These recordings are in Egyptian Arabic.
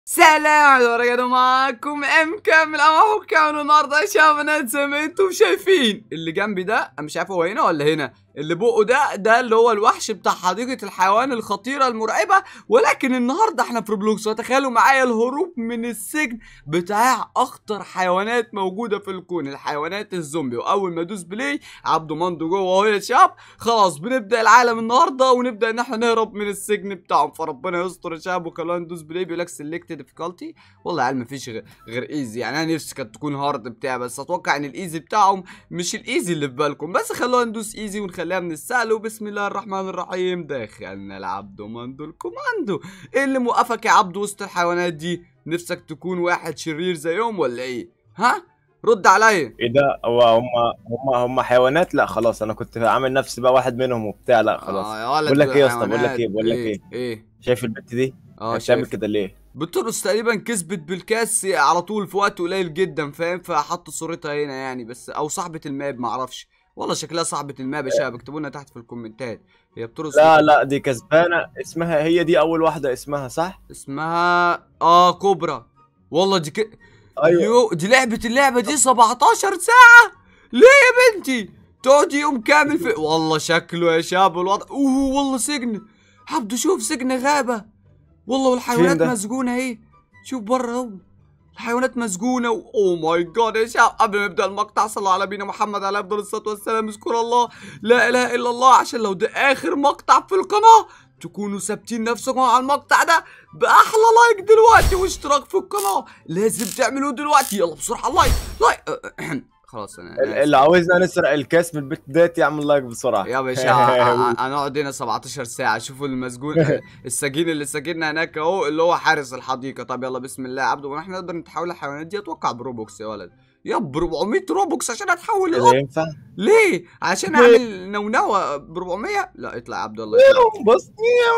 سلام عليكم معاكم ام كامل اهو كامل النهارده يا شباب انا زي ما انتم شايفين اللي جنبي ده انا مش عارف هو هنا ولا هنا اللي بقه ده ده اللي هو الوحش بتاع حديقه الحيوان الخطيره المرعبه ولكن النهارده احنا في روبلوكس وتخيلوا معايا الهروب من السجن بتاع اخطر حيوانات موجوده في الكون الحيوانات الزومبي واول ما ادوس بلاي عبده مندو جوه اهو يا شباب خلاص بنبدا العالم النهارده ونبدا ان احنا نهرب من السجن بتاعهم فربنا يستر يا شباب وخلونا ندوس بلاي بيقول لك سيلكت ديفيكالتي والله يا عيال مفيش غير, غير ايزي يعني انا نفسي كانت تكون هارد بتاع بس اتوقع ان الايزي بتاعهم مش الايزي اللي في بالكم بس خلونا ندوس ايزي ونخليها من السهل وبسم الله الرحمن الرحيم دخلنا العبدو مندو الكوماندو ايه اللي موقفك يا عبدو وسط الحيوانات دي نفسك تكون واحد شرير زيهم ولا ايه ها رد عليا ايه ده هو هم هم هم حيوانات لا خلاص انا كنت عامل نفسي بقى واحد منهم وبتاع لا خلاص آه يا ولد بقول لك ايه يا اسطى حيوانات. بقول لك ايه بقول لك ايه ايه ايه شايف البت دي اه هي بتعمل شايف كده ليه بترقص تقريبا كسبت بالكاس على طول في وقت قليل جدا فاهم فحط صورتها هنا يعني بس او صاحبة الماب معرفش والله شكلها صاحبة الماب يا شباب اكتبوا لنا تحت في الكومنتات هي بترقص لا لا دي كسبانه اسمها هي دي اول واحده اسمها صح اسمها اه كوبرا والله دي ك... ايوه يو دي لعبة اللعبة دي 17 ساعة ليه يا بنتي تقعدي يوم كامل في والله شكله يا شاب الوضع اوه والله سجن عبدو شوف سجن غابة والله والحيوانات ده؟ مسجونة اهي شوف بره اهو الحيوانات مسجونة و... اوه ماي جاد يا شباب قبل ما يبدأ المقطع صلى على نبينا محمد عليه افضل الصلاة والسلام اذكر الله لا اله الا الله عشان لو ده اخر مقطع في القناة تكونوا ثابتين نفسكم على المقطع ده باحلى لايك دلوقتي واشتراك في القناه لازم تعملوا دلوقتي يلا بسرعه لايك لايك خلاص انا ال- أنا اللي عاوزنا نسرق الكاس من البت ديت يعمل لايك بسرعه يا باشا ه- ه- هنقعد هنا 17 ساعة شوفوا المسجون السجين اللي سجننا هناك اهو اللي هو حارس الحديقة طب يلا بسم الله يا عبدو واحنا نقدر نتحول الحيوانات دي اتوقع بروبوكس يا ولد يا ب 400 روبوكس عشان اتحول اللي لقط ينفع ليه؟ عشان اعمل نونوة ب 400 لا اطلع يا عبد الله اطلع. بص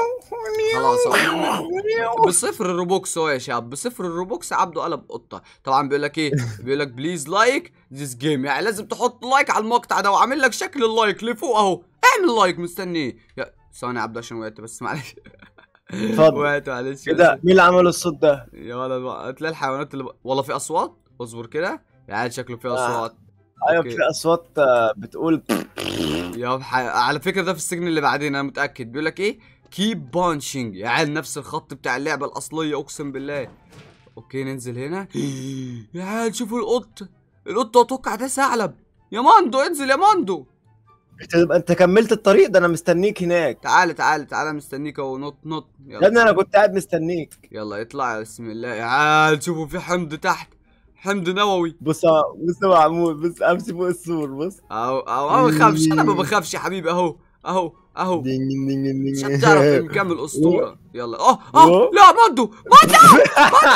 خلاص أهو. بصفر الروبوكس اهو يا شباب بصفر الروبوكس عبده قلب قطه طبعا بيقول لك ايه بيقول لك بليز لايك ذيس جيم يعني لازم تحط لايك على المقطع ده وعامل لك شكل اللايك لفوق اهو اعمل لايك مستني إيه؟ يا ثواني يا عبده عشان وقعت بس معلش اتفضل. وقعت معلش كده مين اللي عمل الصوت ده يا ولد بقى. هتلاقي الحيوانات اللي ب... والله في اصوات اصبر كده يعني شكله في آه. اصوات ايوه أوكي. في اصوات آه، بتقول يا بح... على فكره ده في السجن اللي بعدين انا متاكد بيقول لك ايه كيب بانشنج يا عيال نفس الخط بتاع اللعبه الاصليه اقسم بالله اوكي ننزل هنا يا عيال شوفوا القط القط اتوقع ده ثعلب يا ماندو انزل يا ماندو تبقى انت كملت الطريق ده انا مستنيك هناك تعال تعال تعال مستنيك اهو نط نط يا ابني يلا انا كنت قاعد مستنيك يلا اطلع بسم الله يا عيال شوفوا في حمض تحت حمض نووي بص بص يا محمود بص امشي فوق السور بص اهو اهو ما بخافش انا ما بخافش يا حبيبي اهو اهو اهو دينج دينج دينج عشان دينج. تعرف نكمل اسطوره يلا اه اه أوه. لا ماندو ماندو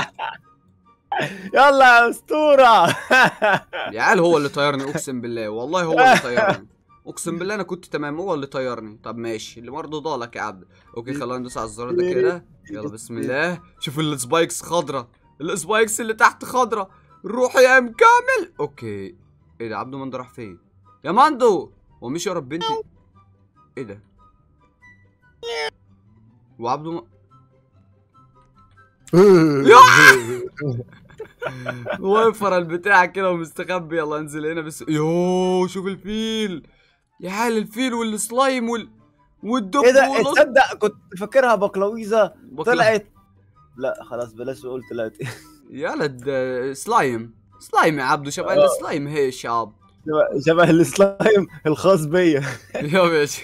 يلا يا اسطوره يا عيال هو اللي طيرني اقسم بالله والله هو اللي طيرني اقسم بالله انا كنت تمام هو اللي طيرني طب ماشي اللي برضه ضالك يا عبد اوكي خلينا ندوس على الزرار ده كده يلا بسم الله شوف السبايكس خضرة السبايكس اللي تحت خضرة روح يا ام كامل اوكي ايه ده عبده مندو راح فين يا ماندو هو مشي ورا بنتي ايه ده وعبده م... واقف ورا البتاع كده ومستخبي يلا انزل هنا بس يوه شوف الفيل يا عيال الفيل والسلايم وال والدب ايه ده والقط. تصدق كنت فاكرها بقلاويزه بكره- طلعت لا خلاص بلاش اقول طلعت يا ولد آه، سلايم سلايم يا عبدو شبه آه. السلايم هي شاب شبه- شبه السلايم الخاص بيا يا باشا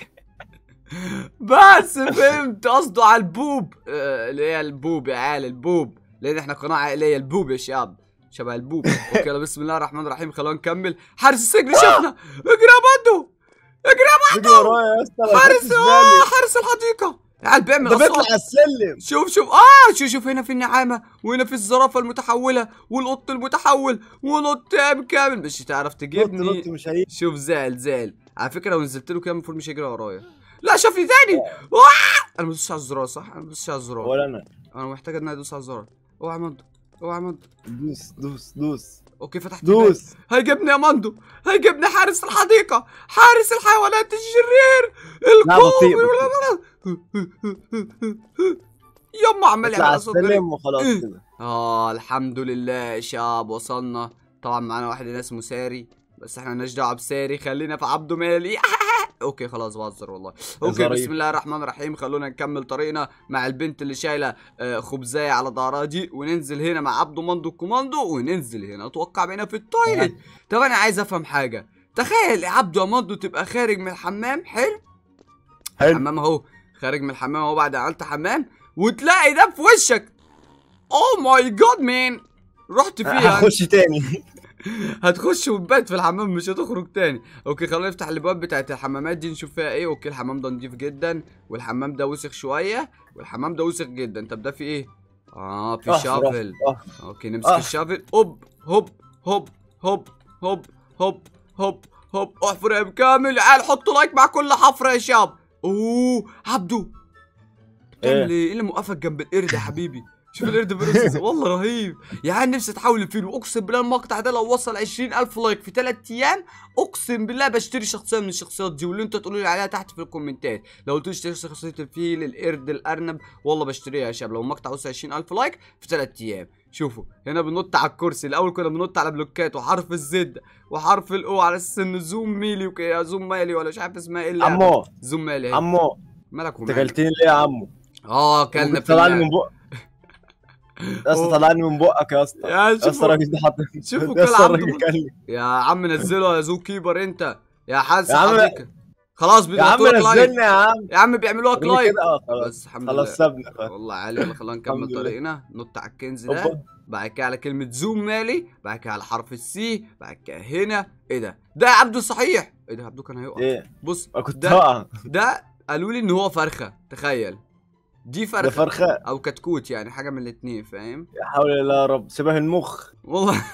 بس فهمت قصده على البوب آه، اللي هي البوب يا عيال البوب لان احنا قناه عائليه البوب يا شباب شبه البوب اوكي يلا بسم الله الرحمن الرحيم خلونا نكمل حارس السجن شفنا اجري يا بندو اجري يا بيجي ورايا يا اسطى ما حارس خدتش اه بالي حارس الحديقه يا عيال بيعمل ده بيطلع اصوات على السلم شوف شوف اه شوف شوف هنا في النعامة وهنا في الزرافة المتحولة والقط المتحول ونط يا ام كامل مش هتعرف نط تجيبني نط مش هيجي شوف زعل زعل على فكرة لو نزلت له كده المفروض مش هيجري ورايا لا شافني تاني واه! انا ما بدوسش على الزرار صح انا ما بدوسش على الزرار ولا انا انا محتاج ان انا ادوس على الزرار اوعى مندو اوعى مندو دوس دوس دوس اوكي فتحت الباب. دوس هيجيبني يا مندو هيجيبني حارس الحديقة حارس الحيوانات الشرير لا، القوي بطيء، يما عمال اطلع يعمل على اصوات غريبة. السلم وخلاص إيه. كده اه الحمد لله يا شاب وصلنا طبعا معانا واحد هنا اسمه ساري بس احنا مالناش دعوه بساري خلينا في عبده مالي اوكي خلاص بهزر والله اوكي ظريف. بسم الله الرحمن الرحيم خلونا نكمل طريقنا مع البنت اللي شايله آه، خبزايه على ظهرها دي وننزل هنا مع عبده مندو الكوماندو وننزل هنا اتوقع بينا في التويليت طب انا عايز افهم حاجه تخيل يا عبده يا مندو تبقى خارج من الحمام حلو حلو الحمام اهو خارج من الحمام اهو بعد ما عملت حمام وتلاقي ده في وشك اوه ماي جاد مان رحت فيها هخش تاني هتخش وتبات في الحمام مش هتخرج تاني اوكي خلينا نفتح الابواب بتاعت الحمامات دي نشوف فيها ايه اوكي الحمام ده نضيف جدا والحمام ده وسخ شويه والحمام ده وسخ جدا طب ده في ايه اه في احفر، شافل احفر. اوكي نمسك آه. الشافل هوب هوب هوب هوب هوب هوب هوب هوب احفر يا كامل عيال حطوا لايك مع كل حفره يا شاب اوه عبدو بتعمل إيه؟ ايه ايه اللي موقفك جنب القرد يا حبيبي شوف القرد بيرقص والله رهيب يا عم نفسي اتحول لفيلم اقسم بالله المقطع ده لو وصل 20000 لايك في 3 ايام اقسم بالله بشتري شخصيه من الشخصيات دي واللي انت تقولوا لي عليها تحت في الكومنتات لو قلت لي اشتري شخصيه الفيل القرد الارنب والله بشتريها يا شباب لو المقطع وصل 20000 لايك في 3 ايام شوفوا هنا بننط على الكرسي الاول كنا بننط على بلوكات وحرف الزد وحرف الاو على اساس انه زوم ميلي وكده زوم مالي ولا مش عارف اسمها ايه اللعبة. عمو زوم مالي هي. عمو مالك انت ومالي قلتني ليه يا عمو اه كلنا في طلعني اللعبة. من بق يا اسطى طلعني من بقك يا اسطى يا يا اسطى شوفوا الراجل ده حاطط شوفوا يا كل اسطى عبد الراجل من- كلم يا عم نزله يا زو كيبر انت يا حاسس يا عم- حضرتك خلاص يا عم بيضغطوا لك لايك نزلنا يا عم يا عم بيعملوا لك وريني لايك كده اه خلاص بس الحمد خلاص لله سابنا خلاص. والله عالي يلا خلينا نكمل الحمد لله. طريقنا نط على الكنز ده اوبا بعد كده على كلمة زوم مالي بعد كده على حرف السي بعد كده هنا ايه ده ده يا عبدو صحيح ايه ده عبدو كان هيقع ايه بص ما كنت ده هقع ده قالوا لي ان هو فرخة تخيل دي فرخة ده فرخه او كتكوت يعني حاجة من الاتنين فاهم يا حول الله يا رب شبه المخ والله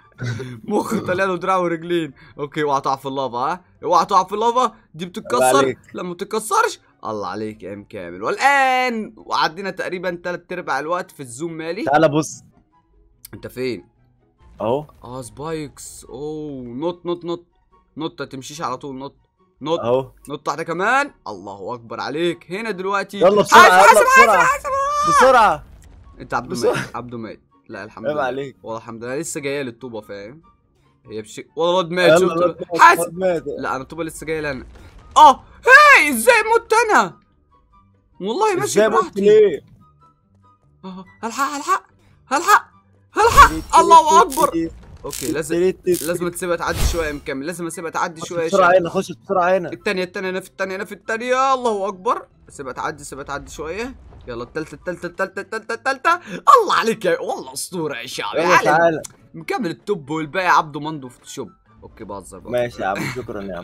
مخ طلع له دراع ورجلين اوكي اوعى تقع في اللافا ها اوعى تقع في اللافا دي الله بتتكسر عليك. لما بتتكسرش الله عليك يا ام كامل والان وعدينا تقريبا تلات ارباع الوقت في الزوم مالي تعالى بص انت فين اهو اه سبايكس اوه نط نط نط نط ما تمشيش على طول نط نط اهو نط واحده كمان الله اكبر عليك هنا دلوقتي يلا بسرعه حاسب يلا حاسب بسرعه حاسب بسرعه انت عبده بسرعة. مات عبده مات لا الحمد عيب لله عليك. والله الحمد لله لسه جايه لي الطوبه فاهم هي بشي والله الواد مات يلا شفت الواد مات، حاسب الواد مات. لا انا الطوبه لسه جايه لي انا اه هاي ازاي مت انا والله ماشي ازاي مت براحتي ليه اه هلحق هلحق هلحق هلحق الله اكبر اوكي لازم لازم تسيبها تعدي شويه يا مكمل لازم اسيبها تعدي خش شويه يا بسرعه شباب. هنا خش بسرعه هنا التانية التانية انا في التانية انا في التانية الله اكبر سيبها تعدي سيبها تعدي شوية يلا التالتة التالتة التالتة التالتة التالتة الله عليك يا والله اسطورة يا شعب يا يلا عالم تعالى مكمل التوب والباقي عبده مندو في الشوب اوكي بهزر بقى ماشي يا عم شكرا يا عم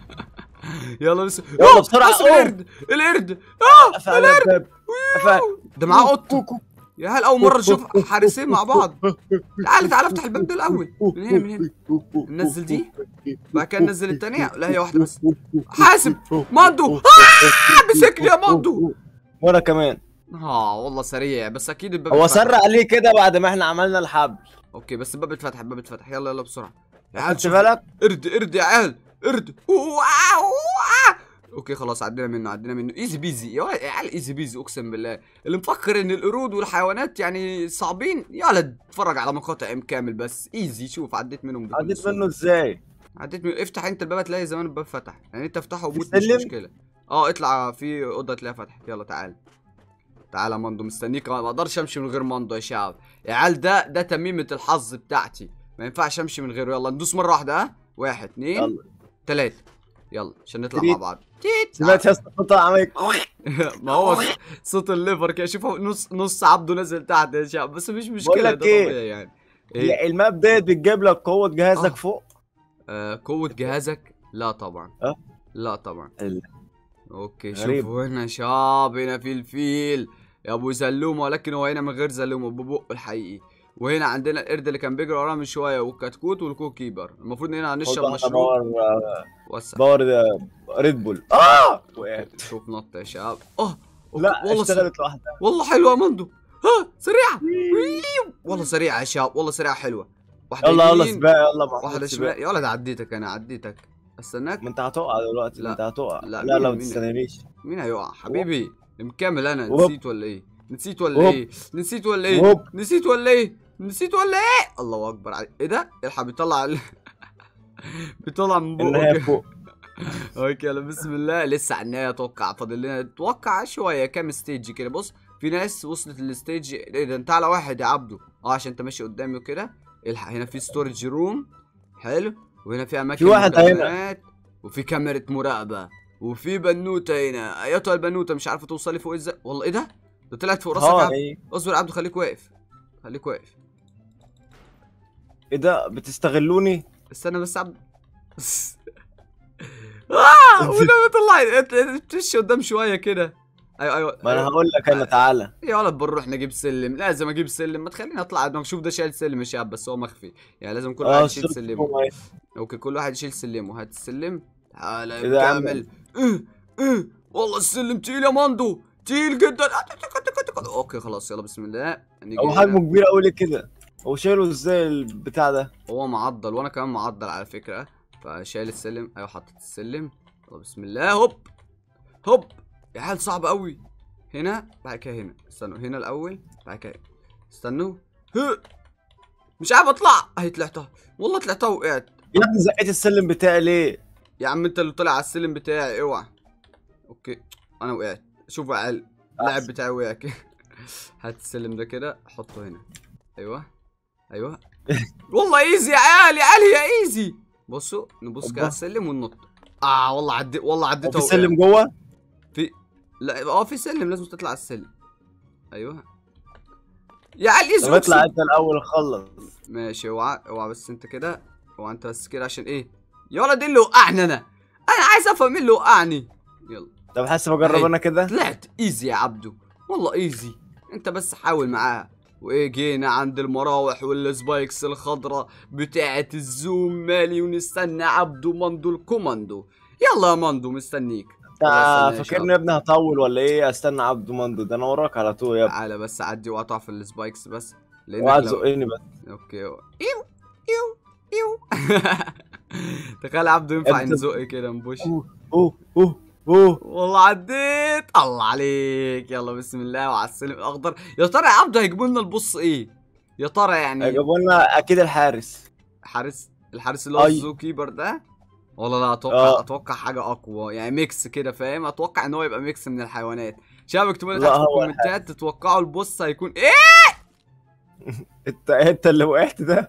يلا بس يلا بسرعة، حاسب أوه. القرد القرد اه قفل الباب قفل ده معاه قط يا هل اول مرة اشوف حارسين مع بعض تعال تعال افتح الباب ده الاول من هنا من هنا ننزل دي بعد كده ننزل التانية لا هي واحدة بس حاسب مندو آه مسكني يا مندو وانا كمان اه والله سريع بس اكيد الباب هو اتفتح. سرع ليه كده بعد ما احنا عملنا الحبل اوكي بس الباب اتفتح الباب اتفتح يلا يلا بسرعه يا عيال خدت شوف بالك قرد قرد يا عيال قرد أوه، آه، أوه، آه. اوكي خلاص عدينا منه عدينا منه ايزي بيزي يا ولد- يا عيال ايزي بيزي اقسم بالله اللي مفكر ان القرود والحيوانات يعني صعبين يا ولد اتفرج على مقاطع ام كامل بس ايزي شوف عديت منهم بكل عديت سهولة. منه ازاي عديت منه افتح انت الباب تلاقي زمان الباب فتح يعني انت افتحه وموت مش السلم؟ مشكله اه اطلع في اوضه تلاقيها فتحت يلا تعال تعال يا ماندو مستنيك ما اقدرش امشي من غير ماندو يا شباب يا عيال ده ده تميمه الحظ بتاعتي ما ينفعش امشي من غيره يلا ندوس مره واحده ها واحد اتنين يلا تلاته يلا عشان نطلع تريد. مع بعض تيت سمعت يا اسطى قطع عملك ما هو صوت الليفر كده شوفوا نص نص عبده نزل تحت يا شباب بس مش مشكله بقول لك ده إيه؟ طبيعي يعني ايه هي الماب ديت بتجيب لك قوه جهازك آه. فوق آه قوة جهازك لا طبعا أه؟ لا طبعا ال- اوكي غريب. شوفوا هنا شاب هنا في الفيل يا ابو زلومه ولكن هو هنا من غير زلومه ببقه الحقيقي وهنا عندنا القرد اللي كان بيجري ورانا من شويه والكتكوت والكوك كيبر المفروض ان هنا هنشرب خد واحدة مشروب باور وسع باور ده ريد بول اه وقعت شوف نط يا شباب اه أوكي. لا والله سريع. اشتغلت لوحدها والله حلوه يا مندو ها سريعه ويو. والله سريعه يا شباب والله سريعه حلوه واحده يلا يلا يمين، سباق يلا محمود واحده سباق شمال يا ولد عديتك انا عديتك استناك ما انت هتقع دلوقتي لا. انت هتقع لا، لا لا مين- ما مين- تستنانيش مين هيقع حبيبي مكمل انا وهوب. نسيت ولا ايه نسيت ولا هوب. ايه نسيت ولا ايه هوب. نسيت ولا ايه نسيت ولا ايه الله اكبر عليك ايه ده الحق بيطلع ال... بيطلع من بقه النهايه كده. فوق اوكي يلا بسم الله لسه على النهايه اتوقع فاضل لنا اتوقع شويه كام ستيج كده بص في ناس وصلت للستيج ايه ده انت على واحد يا عبدو اه عشان انت ماشي قدامي وكده الحق هنا في ستورج روم حلو وهنا في اماكن في واحد هنا. مكالمات، وفي كاميرا مراقبه وفي بنوته هنا ايتها البنوته مش عارفه توصلي فوق ازاي والله ايه ده ده طلعت فوق راسك يا اه عبدو ايه اصبر يا عبدو خليك واقف خليك واقف إيه ده بتستغلوني استنى بس يا عبدو اه ولما طلعت تمشي قدام شويه كده ايوه ايوه ما انا هقول لك انا تعالى يا ولد بنروح نجيب سلم لازم اجيب سلم ما تخليني اطلع انا شوف ده شايل سلم يا شباب بس هو مخفي يعني لازم كل واحد اه يشيل السلم سلمه هو إيه؟ اوكي كل واحد يشيل سلمه هات السلم تعالى إيه ده يا عم؟ كامل اه اه والله السلم تقيل يا ماندو تقيل جدا اوكي خلاص يلا بسم الله نيجي هو هنا. حجمه كبير قوي ليه كده هو شايله ازاي البتاع ده هو معضل وانا كمان معضل على فكره فشايل السلم ايوه حطيت السلم يلا بسم الله هوب هوب يا حال صعب قوي هنا بعد كده هنا استنوا هنا الاول بعد كده استنوا ه. مش عارف اطلع اهي طلعتها والله طلعتها وقعت يا ابني زقيت السلم بتاعي ليه يا عم انت اللي طلع على السلم بتاعي اوعى اوكي انا وقعت شوف يا عيال اللاعب بتاعي وقع كده هات السلم ده كده حطه هنا ايوه ايوه والله ايزي يا عيال يا عيال هي ايزي بصوا نبص كده على أوبا. السلم وننط اه والله عديت والله هو عديتها في وقعت. سلم جوه في لا اه في سلم لازم تطلع على السلم ايوه يا عيال ايزي طب اطلع أقسم. انت الاول خلص ماشي اوعى اوعى بس انت كده اوعى انت بس كده عشان ايه يا ولد ايه اللي وقعني انا انا عايز افهم مين اللي وقعني يلا طب حاسس بجرب أهي. انا كده طلعت ايزي يا عبدو والله ايزي انت بس حاول معاها وايه جينا عند المراوح والسبايكس الخضراء بتاعه الزوم مالي ونستنى عبدو مندو الكوماندو يلا يا مندو مستنيك انت استنى يا فاكرني يا ابني هطول ولا ايه استنى عبده مندو ده انا وراك على طول يا ابني تعالى بس عدي واقطع في السبايكس بس لانك وقعد لو- زقني بس اوكي ايو ايو ايو تخيل عبدو ينفع أنت- نزق كده نبوش اوه اوه اوه اوه والله عديت الله عليك يلا بسم الله وعلى السلم الاخضر يا ترى يا عبدو هيجيبوا لنا البص ايه يا ترى يعني جابوا لنا اكيد الحارس حارس الحارس اللي هو أي. الزو كيبر ده والله لا اتوقع آه. اتوقع حاجه اقوى يعني ميكس كده فاهم اتوقع ان هو يبقى ميكس من الحيوانات شباب اكتبوا لنا لا، تحت في هو الكومنتات تتوقعوا البص هيكون ايه انت انت اللي وقعت ده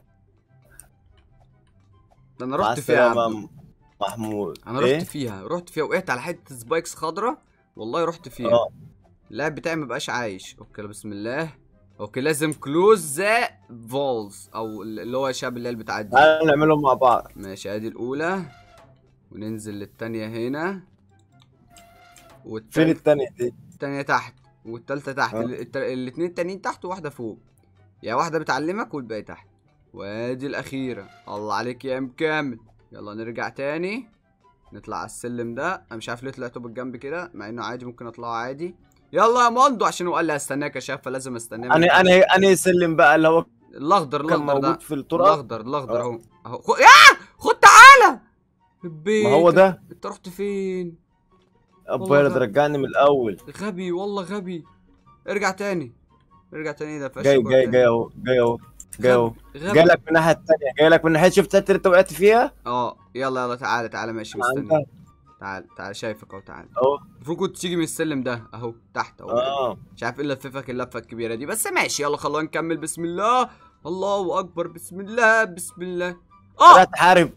ده انا مع رحت فيها يا السلامة عبدو يا محمود انا إيه؟ رحت فيها رحت فيها وقعت على حته سبايكس خضراء والله رحت فيها اه اللاعب بتاعي مبقاش عايش اوكي يلا بسم الله اوكي لازم كلوز ذا فولز او اللي هو الشاب اللي بتاع دي تعالى نعملهم مع بعض ماشي ادي الاولى وننزل للتانية هنا فين والتالتة التانية دي التانية تحت والتالتة تحت اه. ال- الت- الاتنين التانيين تحت وواحدة فوق يعني واحدة بتعلمك والباقي تحت وادي الأخيرة الله عليك يا ام كامل يلا نرجع تاني نطلع على السلم ده انا مش عارف ليه طلعته بالجنب كده مع انه عادي ممكن اطلعه عادي يلا يا ماندو عشان هو قال لي هستناك يا شاف فلازم استناه انا انا انا سلم بقى اللي هو الاخضر كان الاخضر ده موجود في الطرق الاخضر الاخضر اه. اهو اهو خد يا خد تعالى ما هو ده انت رحت فين ابويا والله اللي رجعني من الاول غبي والله غبي ارجع تاني ارجع تاني ده فشل جاي جوه جاي تاني. جاي اهو جاي اهو جاي اهو غبي جاي لك من الناحية التانية جاي لك من ناحية شفت الحتة اللي انت وقعت فيها اه يلا يلا تعالى تعالى ماشي عندك. مستني تعال تعال شايفك اهو تعال اهو المفروض كنت تيجي من السلم ده اهو تحت اهو اه مش عارف ايه لففك اللفه الكبيره دي بس ماشي يلا خلونا نكمل بسم الله الله اكبر بسم الله بسم الله اه طلعت حارب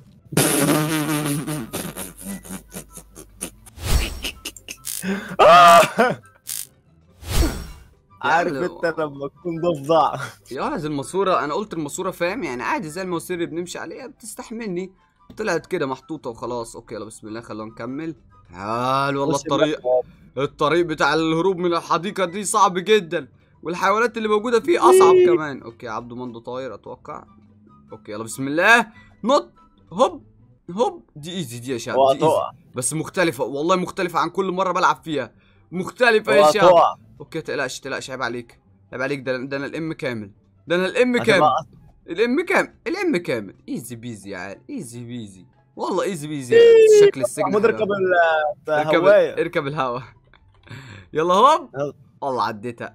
آه! عارف يعني- انت لما تكون ضفدع يا ولد الماسوره انا قلت الماسوره فاهم يعني عادي زي المواسير اللي بنمشي عليها بتستحملني طلعت كده محطوطه وخلاص اوكي يلا بسم الله خلونا نكمل تعال والله بص الطريق الطريق بتاع الهروب من الحديقه دي صعب جدا والحيوانات اللي موجوده فيه اصعب كمان اوكي يا عبده مندو طاير اتوقع اوكي يلا بسم الله نط هوب هوب دي ايزي دي يا شباب هو دي ايزي هتقع بس مختلفه والله مختلفه عن كل مره بلعب فيها مختلفه هو يا شباب هتقع اوكي تقلقش تقلقش عيب عليك عيب عليك ده ده انا الام كامل ده انا الام كامل هتبقى الام كامل الام كامل ايزي بيزي يا عيال ايزي بيزي والله ايزي بيزي شكل السجن محمود حلو. اركب ال- اركب الهواية اركب الهوا يلا هوب يلا. والله عديتها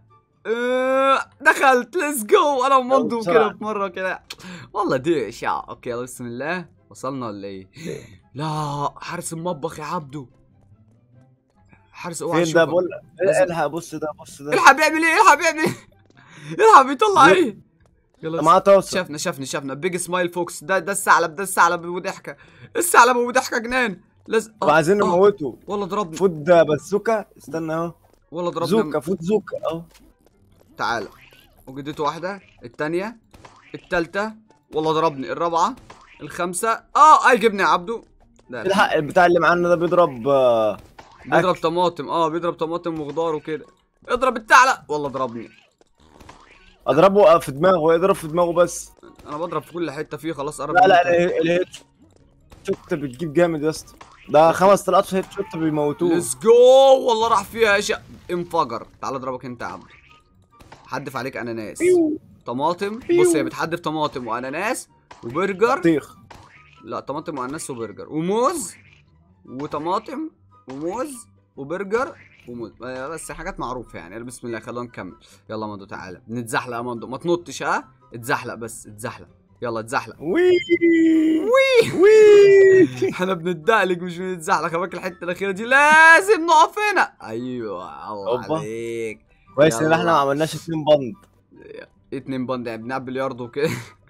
آه، دخلت ليتس جو انا ومندو بسرعة. كده في مره كده والله دي اشاعه اوكي يلا بسم الله وصلنا ولا ايه لا حارس المطبخ يا عبدو حارس اوعى فين ده تشوفه. بقول لازم- الحق بص ده بص ده الحق بيعمل ايه الحق بيعمل ايه الحق بيطلع ايه يلا معاه توصل شافنا شافنا شافنا بيج سمايل فوكس ده ده الثعلب ده الثعلب وضحكه الثعلب وضحكه جنان لازم طب عايزين آه. نموته والله ضربني فوت بازوكا استنى اهو والله ضربني زوكا فوت زوكا اهو تعالى وجدته واحدة التانية التالتة والله ضربني الرابعة الخامسة اه اي جبني يا عبدو لا الحق البتاع اللي معانا ده بيضرب آه، بيضرب طماطم اه بيضرب طماطم وخضار وكده اضرب الثعلب والله ضربني اضربه في دماغه يضرب في دماغه بس انا بضرب في كل حتة فيه خلاص قرب لا لا يموت. ال- الهيد شوت بتجيب جامد يا اسطى ده خمس طلقات هيد شوت بيموتوه ليتس جو والله راح فيها يا شا انفجر تعال اضربك انت يا عبدو حدف عليك اناناس بيو طماطم بيو. بص هي بتحدف طماطم واناناس وبرجر بطيخ لا طماطم واناناس وبرجر وموز وطماطم وموز وبرجر وموز آه، بس حاجات معروفه يعني يلا بسم الله خلونا نكمل يلا مندو تعالى نتزحلق يا مندو ما تنطش ها اتزحلق بس اتزحلق يلا اتزحلق وي وي وي احنا بنتدقلق مش بنتزحلق خلي بالك الحته الاخيره دي لازم نقف هنا ايوه الله أوبا. عليك كويس ان يلا. احنا ما عملناش اتنين بند اتنين بند يعني بنلعب بلياردو وكده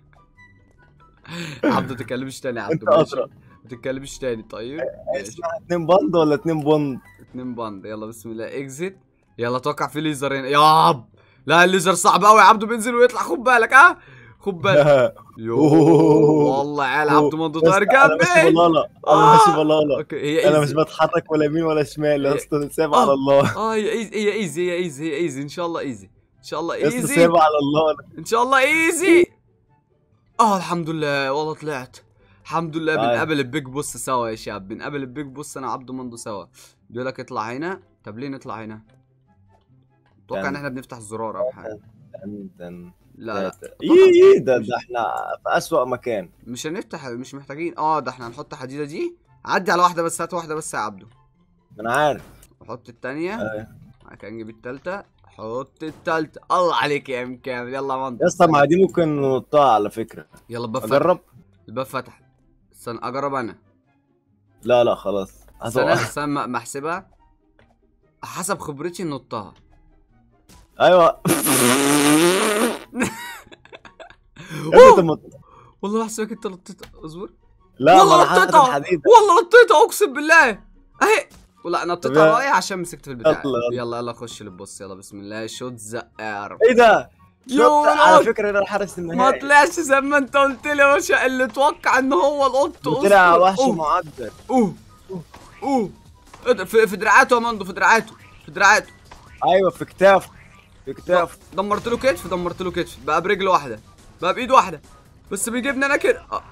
عبدو تتكلمش تاني يا انت عبدو ماشي ادرى ما تتكلمش تاني طيب ماشي اسمها اتنين بند ولا اتنين بند اتنين باند يلا بسم الله اكزيت يلا توقع في ليزر هنا ياب لا الليزر صعب قوي يا عبدو بينزل ويطلع خد بالك ها خد بالك يو أوه. والله عيال عبدو منضو بس طاير انا ماشي جنبي بلاله انا آه. ماشي بلاله اوكي هي انا مش ايزي بتحرك ولا يمين ولا شمال يا هي- اسطى سايب آه. على الله اه هي ايزي هي ايزي هي ايزي هي ايزي ان شاء الله ايزي ان شاء الله يا اسطى ايزي سايب على الله ان شاء الله ايزي اه الحمد لله والله طلعت الحمد لله طيب. بنقابل البيج بوس سوا يا شباب بنقابل البيج بوس انا وعبده مندو سوا بيقول لك اطلع هنا طب ليه نطلع هنا اتوقع ان يعني- احنا بنفتح الزرار او حاجه تن- تن- لا لا تلاتة. ايه ده ده احنا في اسوأ مكان مش هنفتح مش محتاجين اه ده احنا هنحط حديده دي عدي على واحده بس هات واحده بس يا عبده انا عارف وحط التانية أيوة. بعد كده نجيب التالتة حط التالتة الله عليك يا ام كامل يلا يا مندو يا اسطى ما دي ممكن ننطها على فكره يلا الباب فتح اجرب الباب فتح استنى اجرب انا لا لا خلاص استنى هتقع. استنى ما ما احسبها حسب خبرتي نطها ايوه أوه. انت مت... والله بحسبك انت نطيت اصبر لا والله ما انا حاطط نطيتها. الحديد والله نطيتها اقسم بالله اهي ولا نطيتها طب يا- رايح عشان مسكت في البتاع يلا، يلا. يلا يلا خش للبص يلا بسم الله شوت زقار ايه ده يو شفت؟ على لول. فكره ده الحارس ما النهائي طلعش زي ما انت قلت لي يا باشا اللي اتوقع ان هو القط طلع اصبر. وحش أوه. معدل اوه اوه ايه ده؟ في, في دراعاته يا مندو في دراعاته في دراعاته ايوه في كتافه في كتافه دمرت له كتف دمرت له كتف بقى برجل واحده بقى بايد واحده بس بيجيبني انا كده آه.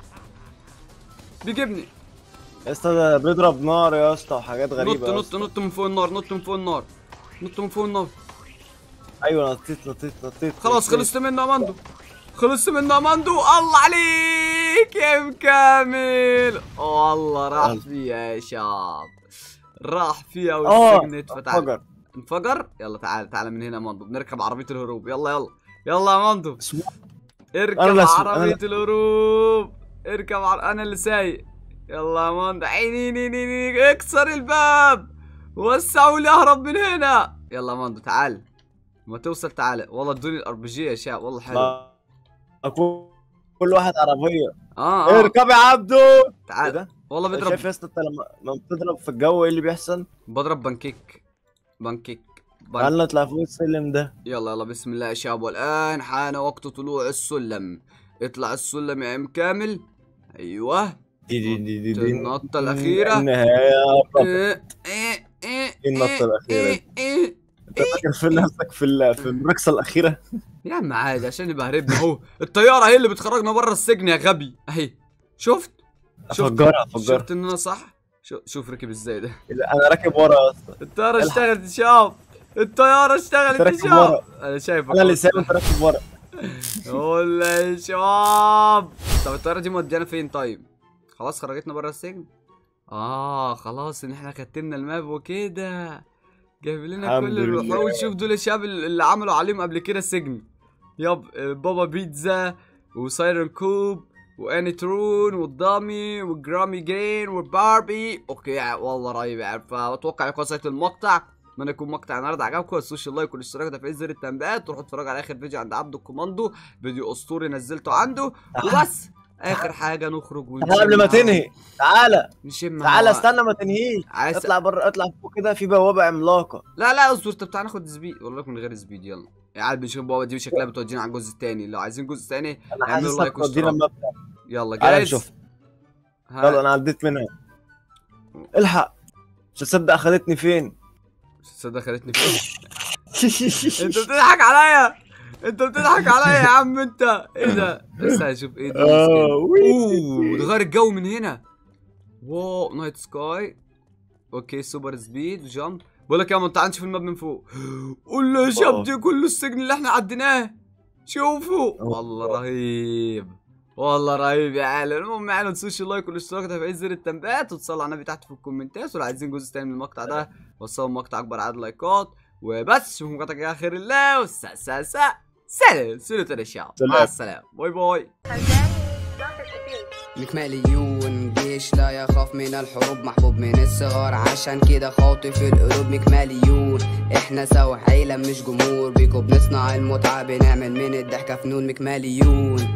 بيجيبني يا اسطى ده بيضرب نار يا اسطى وحاجات نط غريبه يا نط اسطى. نط من فوق النار نط من فوق النار نط من فوق النار ايوه نطيت نطيت نطيت خلاص نطيت. خلصت منه يا مندو خلصت منه يا مندو الله عليك يا ام كامل والله راح يلا. فيها يا شاب راح فيها اه والسجن اتفتح انفجر انفجر يلا تعال تعال من هنا يا مندو بنركب عربيه الهروب يلا يلا يلا يا مندو اسمه- اركب أنا اللي أسوق، أنا عربيه اللي- الهروب اركب عر... انا اللي سايق يلا يا مندو عيني ني ني ني اكسر الباب وسعوا لي اهرب من هنا يلا يا مندو تعال ما توصل تعال والله ادوني الار بي جي يا شباب والله حلو ما- أكون كل واحد عربيه اه اه اركب يا عبدو ايه تعال ده والله شايف بضرب يا اسطى انت لما لما بتضرب في الجو ايه اللي بيحصل؟ بضرب بانكيك بانكيك بانك. تعال نطلع فوق السلم ده يلا يلا بسم الله يا شباب والان حان وقت طلوع السلم اطلع السلم يا ام كامل ايوه دي دي دي دي دي النطة الأخيرة. النهاية إيه إيه إيه إيه النطة الأخيرة إيه إيه انت فاكر في نفسك في ال- في الرقصة الأخيرة يا عم عادي عشان يبقى هربنا اهو الطيارة هي اللي بتخرجنا بره السجن يا غبي اهي شفت شفت افجرها افجرها شفت ان انا صح شو- شوف ركب ازاي ده انا راكب ورا يا اسطى الطيارة الحق. اشتغلت يا شباب الطيارة اشتغلت انت يا راكب شباب ورا انا شايفك انا اللي سايق وانت راكب ورا ولا يا شباب طب الطيارة دي موديانا فين طيب؟ خلاص خرجتنا بره السجن؟ اه خلاص ان احنا ختمنا الماب وكده جايب لنا الحمد كل لله. الوحوش شوف دول الشباب اللي عملوا عليهم قبل كده سجن ياب آه، بابا بيتزا وسايرن كوب واني ترون والدامي والجرامي جين والباربي اوكي يا- والله رهيب يعني فاتوقع يكون وصلت المقطع اتمنى يكون مقطع النهارده عجبكم ما تنسوش اللايك والاشتراك ده في زر التنبيهات تروحوا تتفرجوا على اخر فيديو عند عبد الكوماندو فيديو اسطوري نزلته عنده وبس اخر حاجه نخرج ونشم تعالى قبل ما هوا. تنهي تعالى نشم تعالى هوا. استنى ما تنهيش عايز اطلع بره اطلع فوق كده في بوابه عملاقه لا لا اصبر طب تعالى ناخد سبيد والله من غير سبيد يلا يا عاد بنشوف بابا دي شكلها بتودينا على الجزء الثاني لو عايزين جزء ثاني انا اعملوا حاسس لايك انك تودينا واشتراك. المبدأ يلا تعالى جايز نشوف يلا انا عديت منها الحق مش تصدق اخدتني فين تصدق خلتني فين انت بتضحك عليا انت بتضحك عليا يا عم انت ايه ده بس هشوف ايه ده آه، وي. اوه ده غير الجو من هنا واو نايت سكاي اوكي سوبر سبيد جامب بقول لك يا مان تعال نشوف المبنى من فوق قول له يا شاب آه. دي كل السجن اللي احنا عديناه شوفوا والله رهيب والله رهيب يا عيال المهم يعني ما تنسوش اللايك والاشتراك ده في زر التنبيهات وتصلوا على النبي تحت في الكومنتات ولو عايزين جزء تاني من المقطع ده وصلوا مقطع اكبر عدد لايكات وبس اشوفكم مقطع جاي خير الله والسا سا سا سلام سلام يا شباب مع سلام. السلامه باي باي مكماليون جيش لا يخاف من الحروب محبوب من الصغار عشان كده خاطف القلوب مكماليون احنا سوا عيلة مش جمهور بيكو بنصنع المتعة بنعمل من الضحكة فنون مكماليون